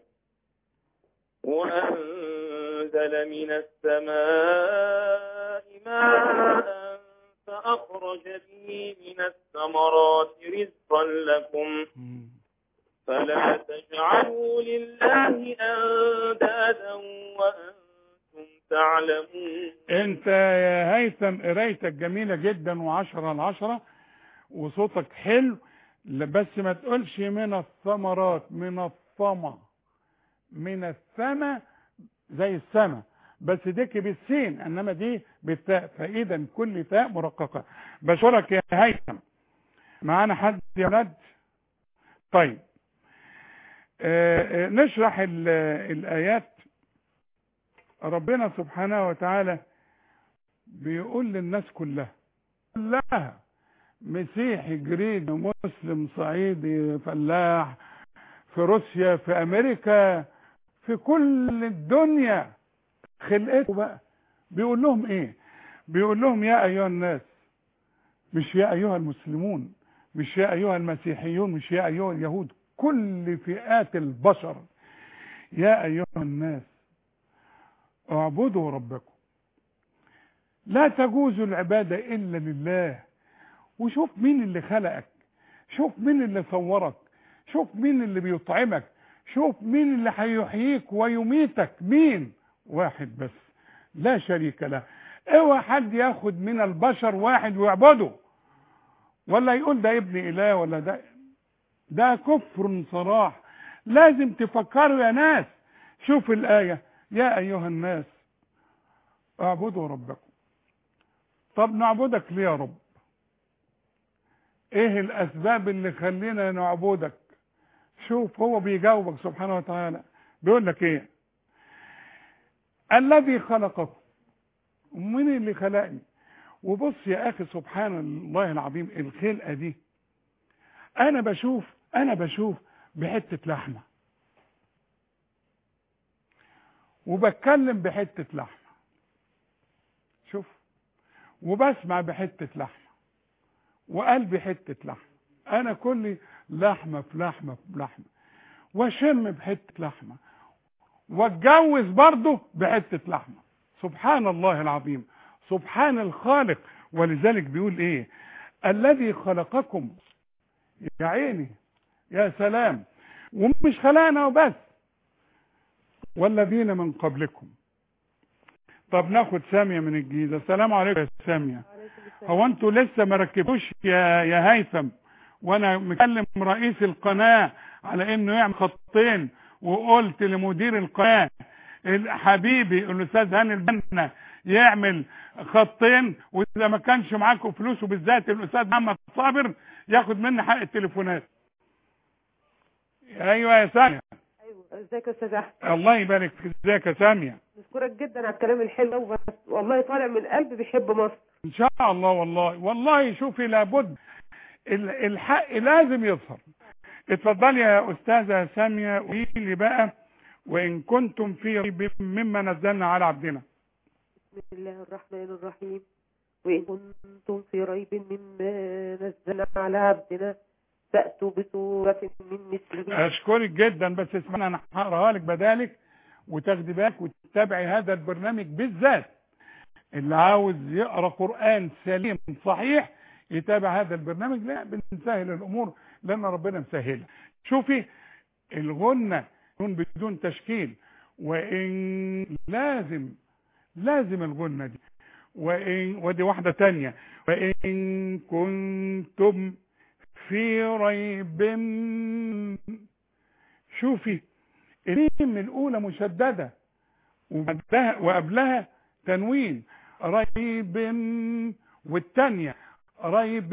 وانزل من السماء ماء فاخرج به من الثمرات رزقا لكم فلا تجعلوا لله اندادا وانتم تعلمون انت يا هيثم قرايتك جميله جدا وعشرة على عشرة وصوتك حلو لا بس ما تقولش من الثمرات من الثمى من الثمى زي السما بس ديك بالسين انما دي بالتاء فاذا كل تاء مرققه بشكرك يا هيثم معانا حد يا ولاد طيب آه، آه، نشرح ال- الايات ربنا سبحانه وتعالى بيقول للناس كلها كلها مسيحي جريد مسلم صعيدي فلاح في روسيا في امريكا في كل الدنيا خلقته بقى بيقول لهم ايه بيقول لهم يا ايها الناس مش يا ايها المسلمون مش يا ايها المسيحيون مش يا ايها اليهود كل فئات البشر يا ايها الناس اعبدوا ربكم لا تجوز العبادة إلا لله وشوف مين اللي خلقك شوف مين اللي صورك شوف مين اللي بيطعمك شوف مين اللي هيحييك ويميتك مين واحد بس لا شريك له اوعى حد ياخد من البشر واحد ويعبده ولا يقول ده ابن اله ولا ده ده كفر صراح لازم تفكروا يا ناس شوف الآية يا أيها الناس اعبدوا ربكم طب نعبدك ليه يا رب ايه الاسباب اللي خلينا نعبدك شوف هو بيجاوبك سبحانه وتعالى بيقول لك ايه الذي خلقكم ومين اللي خلقني وبص يا اخي سبحان الله العظيم الخلقه دي انا بشوف انا بشوف بحته لحمه وبتكلم بحته لحمه شوف وبسمع بحته لحمه وقلبي حته لحمه انا كلي لحمه في لحمه في لحمه واشم بحته لحمه واتجوز برضه بحته لحمه سبحان الله العظيم سبحان الخالق ولذلك بيقول ايه الذي خلقكم يا عيني يا سلام ومش خلقنا وبس والذين من قبلكم طب ناخد سامية من الجيزة السلام عليكم يا سامية هو انتوا لسه ما ركبتوش يا يا هيثم وانا مكلم رئيس القناة على انه يعمل خطين وقلت لمدير القناة حبيبي الاستاذ هاني البنا يعمل خطين واذا ما كانش معاكم فلوس وبالذات الاستاذ محمد صابر ياخد مني حق التليفونات ايوه يا سامية ايوه ازيك يا استاذ احمد الله يبارك فيك ازيك يا ساميه بشكرك جدا على الكلام الحلو ده وبس والله طالع من قلبي بيحب مصر ان شاء الله والله والله شوفي لابد ال- الحق لازم يظهر اتفضلي يا استاذه ساميه قولي لي بقى وان كنتم في ريب مما نزلنا على عبدنا بسم الله الرحمن الرحيم وإن كنتم في ريب مما نزلنا على عبدنا فأتوا بسورة من مثله اشكرك جدا بس اسمعنا انا هقراها لك بدالك وتاخدي بالك وتتابعي هذا البرنامج بالذات اللي عاوز يقرا قران سليم صحيح يتابع هذا البرنامج لا بنسهل الامور لان ربنا مسهلها شوفي الغنة يكون بدون تشكيل وان لازم لازم الغنة دي وإن ودي واحدة تانية وإن كنتم في ريب شوفي الميم الأولى مشددة وبعدها وقبلها تنوين ريب والتانية ريب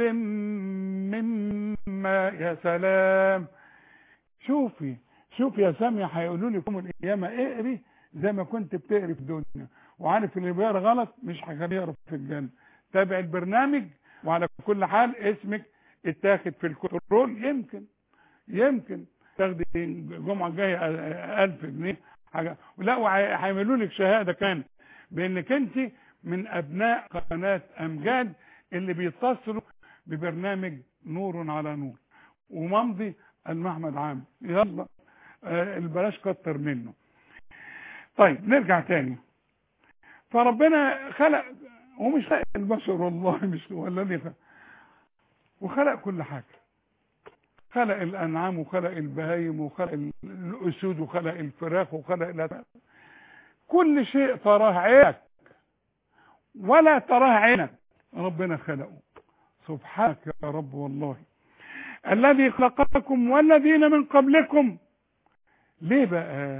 مما يا سلام شوفي شوفي يا سامية هيقولوا لي يوم القيامة اقري زي ما كنت بتقري في الدنيا وعارف اللي بيقرا غلط مش هيخليه يقرا في الجنة تابع البرنامج وعلى كل حال اسمك اتاخد في الكنترول يمكن يمكن تاخدي الجمعة الجاية ألف جنيه حاجة لا وهيعملوا لك شهادة كمان بانك انت من ابناء قناة امجاد اللي بيتصلوا ببرنامج نور على نور وممضي المحمد عام يلا آه، البلاش كتر منه طيب نرجع تاني فربنا خلق ومش خلق البشر والله مش هو الذي خلق وخلق كل حاجة خلق الأنعام وخلق البهايم وخلق الأسود وخلق الفراخ وخلق الأسد كل شيء تراه عينك ولا تراه عينك ربنا خلقه سبحانك يا رب والله الذي خلقكم والذين من قبلكم ليه بقى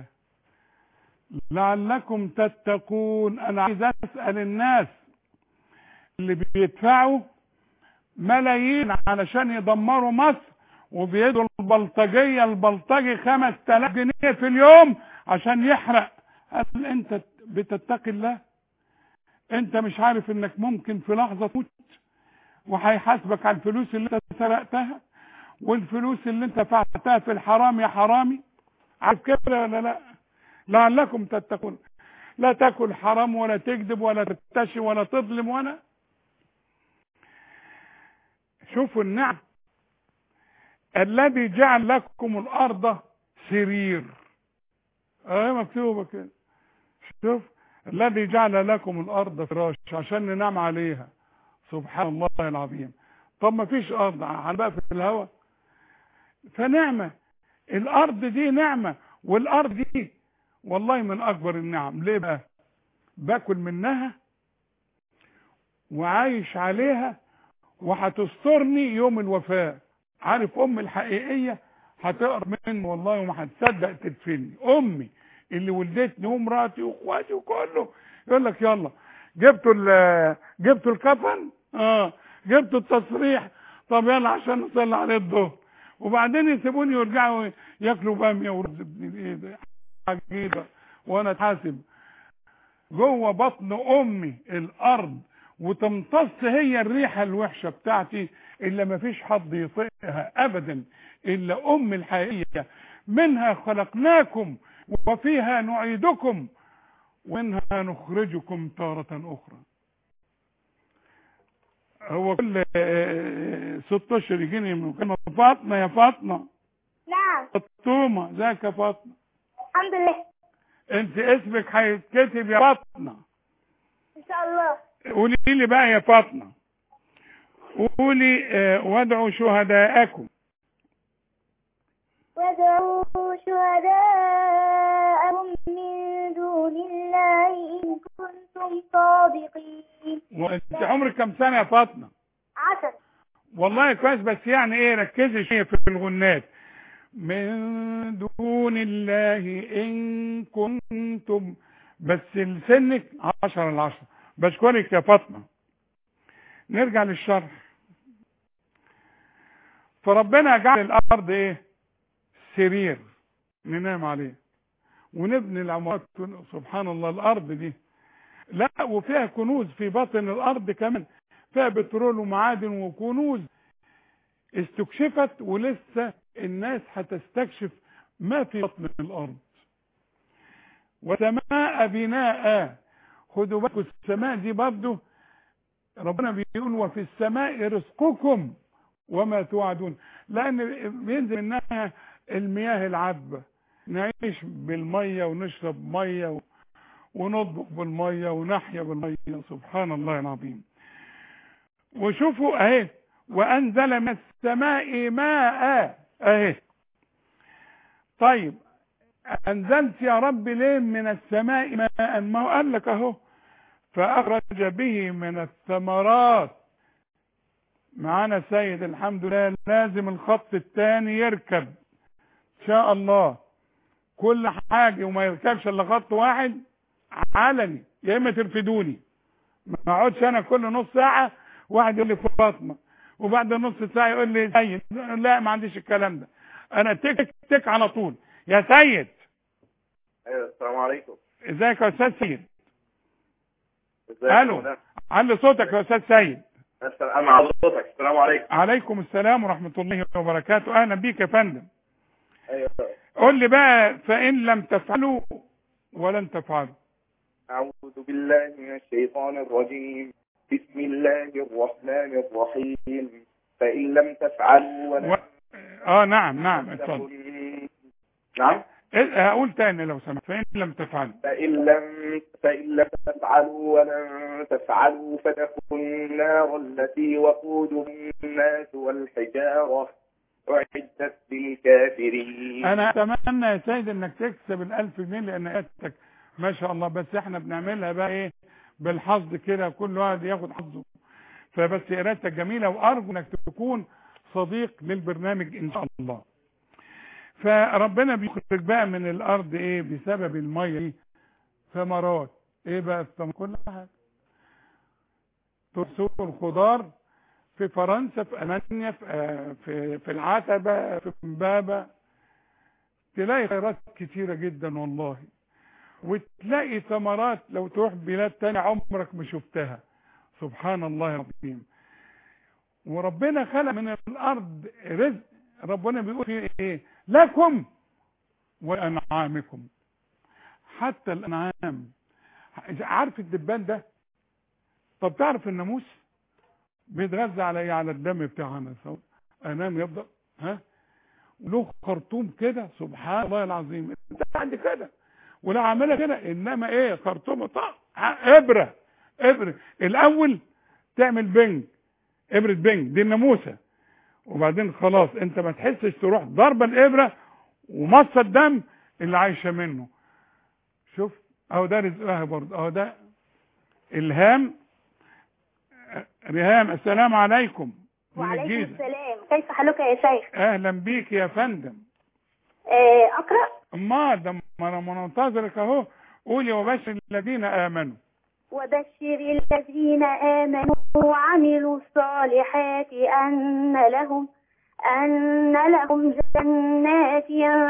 لعلكم تتقون انا عايز اسال الناس اللي بيدفعوا ملايين علشان يدمروا مصر وبيدوا البلطجيه البلطجي 5000 جنيه في اليوم عشان يحرق هل انت بتتقي الله انت مش عارف انك ممكن في لحظه تموت وهيحاسبك على الفلوس اللي انت سرقتها والفلوس اللي انت دفعتها في الحرام يا حرامي عارف كده ولا لا لعلكم تتقون لا تاكل حرام ولا تكذب ولا تتشي ولا تظلم ولا شوفوا النعم الذي جعل لكم الارض سرير اه مكتوبه كده شوف الذي جعل لكم الارض فراش عشان ننام عليها سبحان الله العظيم طب ما فيش ارض هنبقى في الهواء فنعمه الارض دي نعمه والارض دي والله من اكبر النعم ليه بقى باكل منها وعايش عليها وهتسترني يوم الوفاة عارف امي الحقيقية هتقرب مني والله وما هتصدق تدفني امي اللي ولدتني ومراتي واخواتي وكله يقول لك يلا جبتوا ال جبتوا الكفن اه جبتوا التصريح طب يلا عشان نصلي عليه الظهر وبعدين يسيبوني ويرجعوا ياكلوا باميه ورز ابن الايه ده عجيبه وانا اتحاسب جوه بطن امي الارض وتمتص هي الريحه الوحشه بتاعتي اللي ما فيش حد يطيقها ابدا الا ام الحقيقيه منها خلقناكم وفيها نعيدكم ومنها نخرجكم تارة أخرى هو كل آه، ست اشهر يجيني مكالمة فاطمة يا فاطمة نعم فاطمة ازيك يا فاطمة الحمد لله انت اسمك هيتكتب يا فاطمة ان شاء الله قولي لي بقى يا فاطمة قولي آه، وادعوا شهداءكم وادعوا شهداءكم من دون الله إن كنتم صادقين وانت عمرك كم سنة يا فاطمة عشر والله كويس بس يعني ايه ركزي شوية في الغنات من دون الله ان كنتم بس لسنك عشرة العشرة بشكرك يا فاطمة نرجع للشرح فربنا جعل الارض ايه سرير ننام عليه ونبني العمارات سبحان الله الارض دي لا وفيها كنوز في باطن الارض كمان فيها بترول ومعادن وكنوز استكشفت ولسه الناس هتستكشف ما في بطن الارض وسماء بناء خدوا بالكم السماء دي برضه ربنا بيقول وفي السماء رزقكم وما توعدون لان بينزل منها المياه العذبه نعيش بالميه ونشرب ميه و- ونطبخ بالميه ونحيا بالميه سبحان الله العظيم وشوفوا اهي وانزل من السماء ماء اهي طيب انزلت يا رب ليه من السماء ماء ما هو قال لك اهو فاخرج به من الثمرات معانا سيد الحمد لله لازم الخط الثاني يركب ان شاء الله كل حاجه وما يركبش الا خط واحد علني يا اما ترفدوني ما اقعدش انا كل نص ساعه واحد يقول لي فاطمه وبعد نص ساعه يقول لي سيد لا ما عنديش الكلام ده انا تك تك على طول يا سيد ايوه السلام عليكم ازيك يا استاذ سيد ازيك الو علي صوتك يا استاذ سيد السلام على حضرتك السلام عليكم عليكم السلام ورحمه الله وبركاته اهلا بيك يا فندم ايوه قول لي بقى فان لم تفعلوا ولن تفعلوا أعوذ بالله من الشيطان الرجيم بسم الله الرحمن الرحيم فإن لم تفعلوا ولن و... اه نعم نعم اتفضل تكن نعم إيه، هقول تاني لو سمحت فان لم تفعلوا فإن لم فإن لم تفعلوا ولن تفعلوا فاتقوا النار التي وقودها الناس والحجارة أعدت للكافرين انا اتمنى يا سيد انك تكسب الالف جنيه لان قيادتك ما شاء الله بس احنا بنعملها بقى ايه بالحظ كده كل واحد ياخد حظه فبس ارادتك جميله وارجو انك تكون صديق للبرنامج ان شاء الله فربنا بيخرج بقى من الارض ايه بسبب الميه دي ثمرات ايه بقى الثمرات كل حاجه سوق الخضار في فرنسا في المانيا في آه، في, في العتبه في امبابه تلاقي خيرات كتيره جدا والله وتلاقي ثمرات لو تروح بلاد تانية عمرك ما شفتها سبحان الله العظيم وربنا خلق من الارض رزق ربنا بيقول فيه ايه لكم وانعامكم حتى الانعام عارف الدبان ده طب تعرف الناموس بيتغذى على ايه على الدم بتاعنا سو انام يفضل ها له خرطوم كده سبحان الله العظيم انت عندي كده ولا عاملها كده انما ايه خرطوم طق ابره ابره الاول تعمل بنج ابره بنج دي الناموسه وبعدين خلاص انت ما تحسش تروح ضربه الابره ومص الدم اللي عايشه منه شوف اهو ده رزقها برضه اهو ده الهام ريهام السلام عليكم من وعليكم الجيزة. السلام كيف حالك يا شيخ اهلا بيك يا فندم آه، أقرأ ما ده ما انا منتظرك اهو قولي وبشر الذين امنوا وبشر الذين آمنوا وعملوا الصالحات أن لهم أن لهم جنات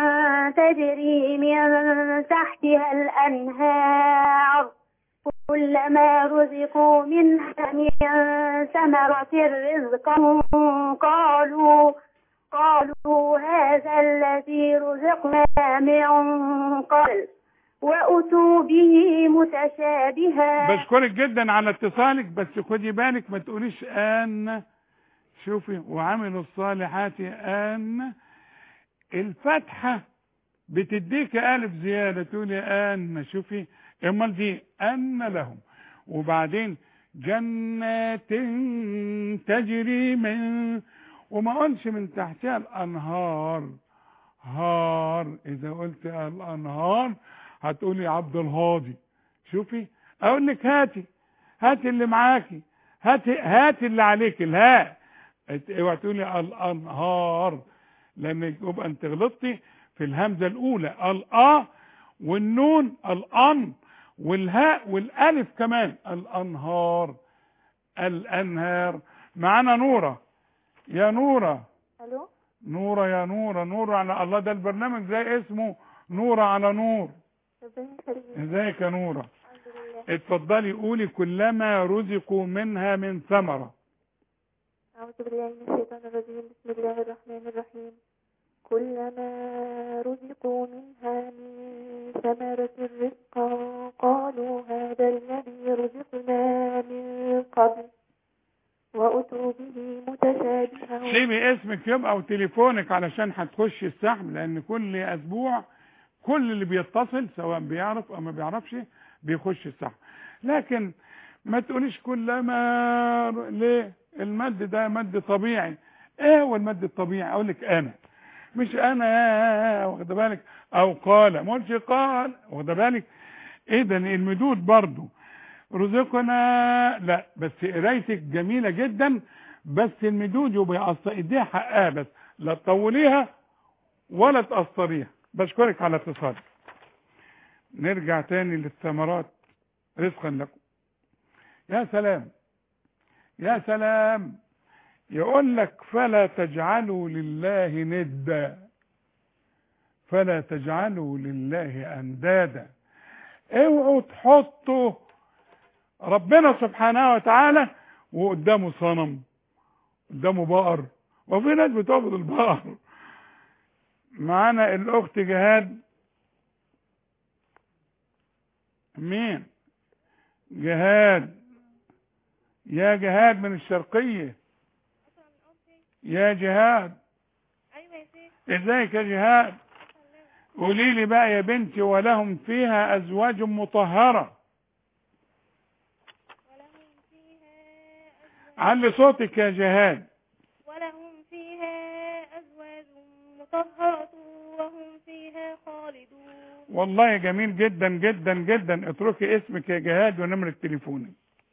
تجري من تحتها الأنهار كلما رزقوا منها من ثمرة رزقا قالوا قالوا هذا الذي رزقنا من قبل وأتوا به متشابها بشكرك جدا على اتصالك بس خدي بالك ما تقوليش ان شوفي وعملوا الصالحات ان الفتحة بتديك ألف زيادة تقولي أن شوفي امال دي أن لهم وبعدين جنات تجري من وما قلش من تحتها الأنهار هار إذا قلت الأنهار هتقولي عبد الهادي شوفي أقول لك هاتي هاتي اللي معاكي هاتي هاتي اللي عليك الهاء اوعي تقولي الأنهار لأن يبقى أنت غلطتي في الهمزة الأولى الأ والنون الأن والهاء والألف كمان الأنهار الأنهار معانا نورة يا نورة ألو نورة يا نورة نورة على الله ده البرنامج زي اسمه نورة على نور ربنا يخليك ازيك يا نورة الحمد لله اتفضلي قولي كلما رزقوا منها من ثمرة أعوذ بالله من الشيطان الرجيم بسم الله الرحمن الرحيم كلما رزقوا منها من ثمرة رزقا قالوا هذا الذي رزقنا من قبل وأتوا به متشابها سيبي اسمك يبقى وتليفونك علشان هتخش السحب لان كل اسبوع كل اللي بيتصل سواء بيعرف او ما بيعرفش بيخش السحب لكن ما تقوليش كلما ليه المد ده مد طبيعي ايه هو المد الطبيعي اقول لك انا مش انا واخد بالك او قال ما قلتش قال واخد بالك ايه ده المدود برضو رزقنا لا بس قرايتك جميله جدا بس المدود يبقى يقص ايديها حقها بس لا تطوليها ولا تقصريها بشكرك على اتصالك نرجع تاني للثمرات رزقا لكم يا سلام يا سلام يقول لك فلا تجعلوا لله ندا فلا تجعلوا لله اندادا اوعوا تحطوا ربنا سبحانه وتعالى وقدامه صنم قدامه بقر وفي ناس بتعبد البقر معانا الاخت جهاد مين جهاد يا جهاد من الشرقية يا جهاد أيوة يا شيخ ازيك يا جهاد قولي لي بقى يا بنتي ولهم فيها ازواج مطهرة ولهم فيها أزواج علي صوتك يا جهاد ولهم فيها أزواج مطهرة وهم فيها خالدون والله جميل جدا جدا جدا اتركي اسمك يا جهاد ونمرة تليفونك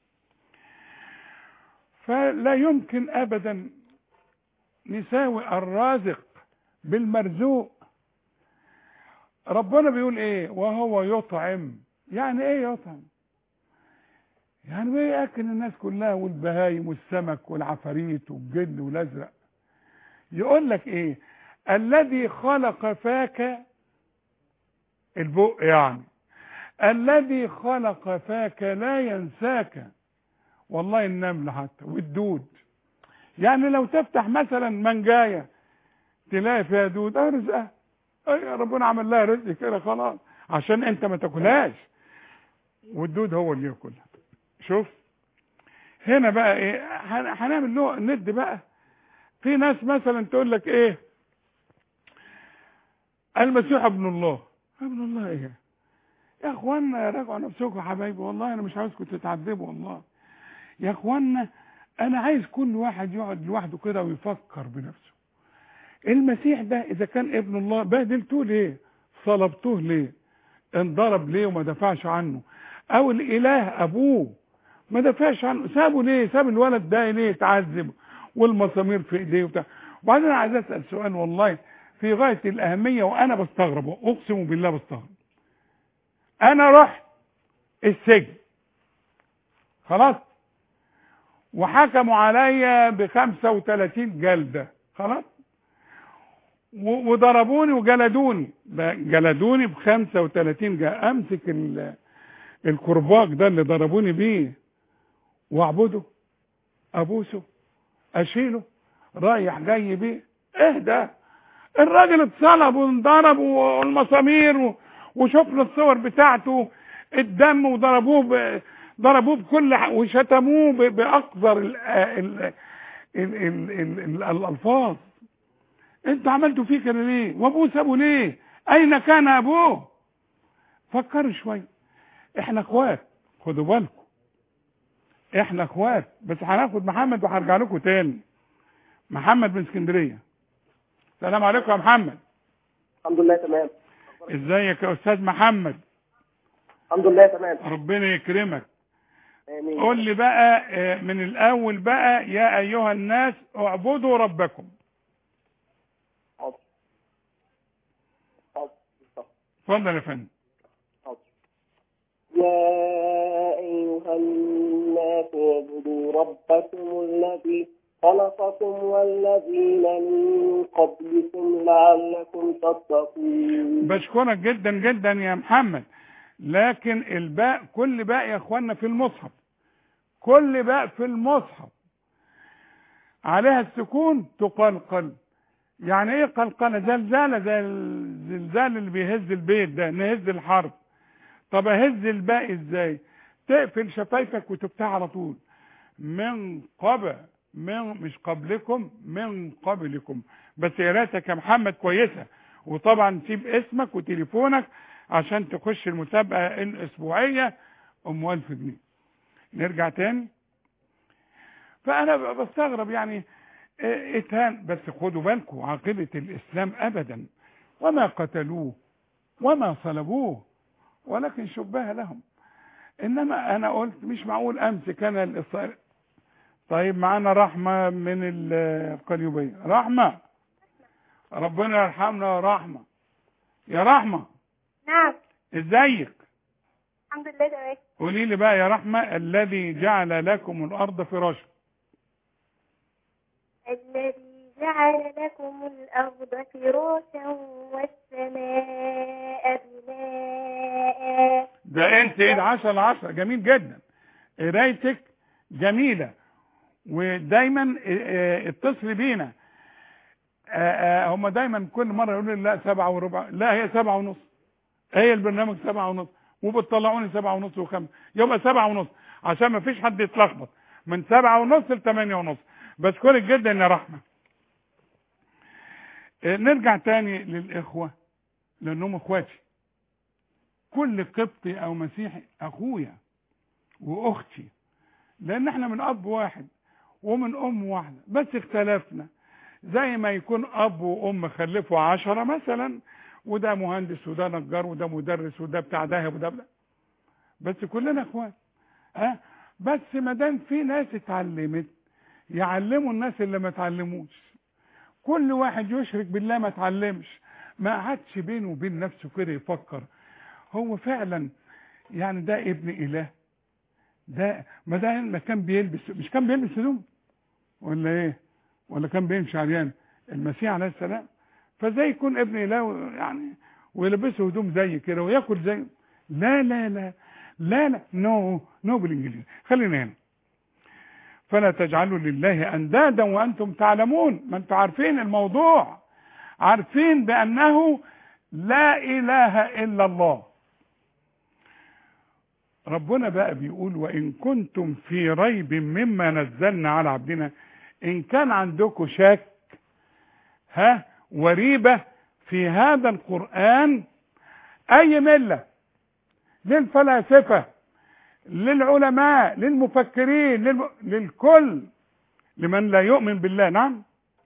فلا يمكن ابدا نساوي الرازق بالمرزوق ربنا بيقول ايه وهو يطعم يعني ايه يطعم يعني بياكل الناس كلها والبهايم والسمك والعفاريت والجن والازرق يقول لك ايه الذي خلق فاك البق يعني الذي خلق فاك لا ينساك والله النمل حتى والدود يعني لو تفتح مثلا منجاية تلاقي فيها دود اه رزقها اي ربنا عمل لها رزق كده خلاص عشان انت ما تاكلهاش والدود هو اللي ياكلها شوف هنا بقى ايه هن- هنعمل له ند بقى في ناس مثلا تقول لك ايه المسيح ابن الله ابن الله ايه يا اخوانا راجعوا نفسكم يا حبايبي والله انا مش عاوزكم تتعذبوا والله يا اخوانا انا عايز كل واحد يقعد لوحده كده ويفكر بنفسه المسيح ده اذا كان ابن الله بهدلتوه ليه صلبتوه ليه انضرب ليه وما دفعش عنه او الاله ابوه ما دفعش عنه سابه ليه ساب الولد ده ليه يتعذب والمسامير في ايديه وبتاع وبعدين انا عايز اسال سؤال والله في غايه الاهميه وانا بستغرب اقسم بالله بستغرب انا رحت السجن خلاص وحكموا عليا ب 35 جلده خلاص و- وضربوني وجلدوني ب- جلدوني ب 35 جلده امسك ال- الكرباج ده اللي ضربوني بيه واعبده ابوسه اشيله رايح جاي بيه ايه ده الراجل اتصلب وانضرب والمسامير و- وشفنا الصور بتاعته الدم وضربوه ب... ضربوه بكل ح... وشتموه ب... باقذر ال... ال... ال... ال... ال... ال... الالفاظ انت عملتوا فيه كده ليه وابوه سابه ليه اين كان ابوه فكروا شويه احنا اخوات خدوا بالكم احنا اخوات بس هناخد محمد وهرجع لكم تاني محمد من اسكندريه السلام عليكم يا محمد الحمد لله تمام ازيك يا استاذ محمد الحمد لله تمام ربنا يكرمك امين قول لي بقى آه، من الاول بقى يا ايها الناس اعبدوا ربكم حاضر حاضر اتفضل يا فندم حاضر يا أيها الناس اعبدوا ربكم الذي خلقكم والذين من قبلكم لعلكم تتقون بشكرك جدا جدا يا محمد لكن الباء كل باء يا اخوانا في المصحف كل باء في المصحف عليها السكون تقلقل يعني ايه قلقله زلزاله زي الزلزال اللي بيهز البيت ده نهز الحرف طب اهز الباء ازاي تقفل شفايفك وتفتح على طول من قبل من مش قبلكم من قبلكم بس قراءتك يا محمد كويسه وطبعا سيب اسمك وتليفونك عشان تخش المسابقه الاسبوعيه ام 1000 جنيه نرجع تاني فانا بستغرب يعني اه، اتهان بس خدوا بالكم عقيده الاسلام ابدا وما قتلوه وما صلبوه ولكن شبه لهم انما انا قلت مش معقول امسك انا الإصرار طيب معانا رحمه من القليوبيه رحمه ربنا يرحمنا يا رحمه يا رحمه نعم ازيك الحمد لله تمام قولي لي بقى يا رحمه الذي جعل لكم الارض فراشا الذي جعل لكم الأرض فراشا والسماء بناء ده انت ايه ده 10 10 جميل جدا قرايتك جميله ودايما اه، اه، اتصلي بينا هم دايما كل مره يقولوا لي لا سبعة وربع لا هي سبعة ونص هي البرنامج سبعة ونص وبتطلعوني سبعة ونص وخمسة يبقى سبعة ونص عشان ما فيش حد يتلخبط من سبعة ونص لثمانية ونص بشكرك جدا يا رحمة اه، نرجع تاني للإخوة لأنهم إخواتي كل قبطي أو مسيحي أخويا وأختي لأن احنا من أب واحد ومن أم واحدة بس اختلفنا زي ما يكون أب وأم خلفوا عشرة مثلا وده مهندس وده نجار وده مدرس وده بتاع دهب وده بتاع بس كلنا اخوات ها بس ما دام في ناس اتعلمت يعلموا الناس اللي ما اتعلموش كل واحد يشرك بالله ما اتعلمش ما قعدش بينه وبين نفسه كده يفكر هو فعلا يعني ده ابن اله ده ما ده ما كان بيلبس مش كان بيلبس هدوم ولا ايه ولا كان بيمشي عريان المسيح عليه السلام فزي يكون ابن اله يعني ويلبسه هدوم زي كده وياكل زي لا لا لا لا لا نو نو بالانجليزي خلينا هنا فلا تجعلوا لله اندادا وانتم تعلمون ما انتم عارفين الموضوع عارفين بانه لا اله الا الله ربنا بقى بيقول وان كنتم في ريب مما نزلنا على عبدنا ان كان عندكم شك ها وريبة في هذا القرآن اي ملة للفلاسفة للعلماء للمفكرين للم... للكل لمن لا يؤمن بالله نعم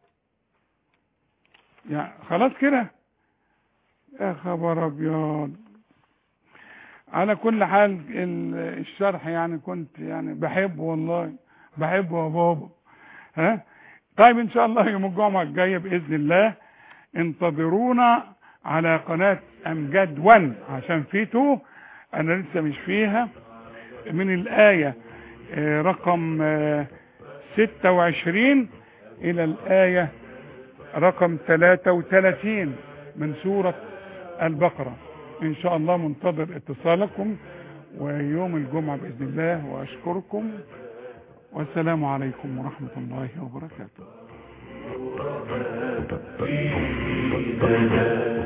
يعني خلاص كده يا خبر ابيض على كل حال ال- الشرح يعني كنت يعني بحبه والله بحبه يا بابا ها طيب ان شاء الله يوم الجمعه الجايه باذن الله انتظرونا على قناه امجاد 1 عشان في 2 انا لسه مش فيها من الايه آه، رقم آه، 26 الى الايه رقم 33 من سوره البقره ان شاء الله منتظر اتصالكم ويوم الجمعه باذن الله واشكركم والسلام عليكم ورحمه الله وبركاته في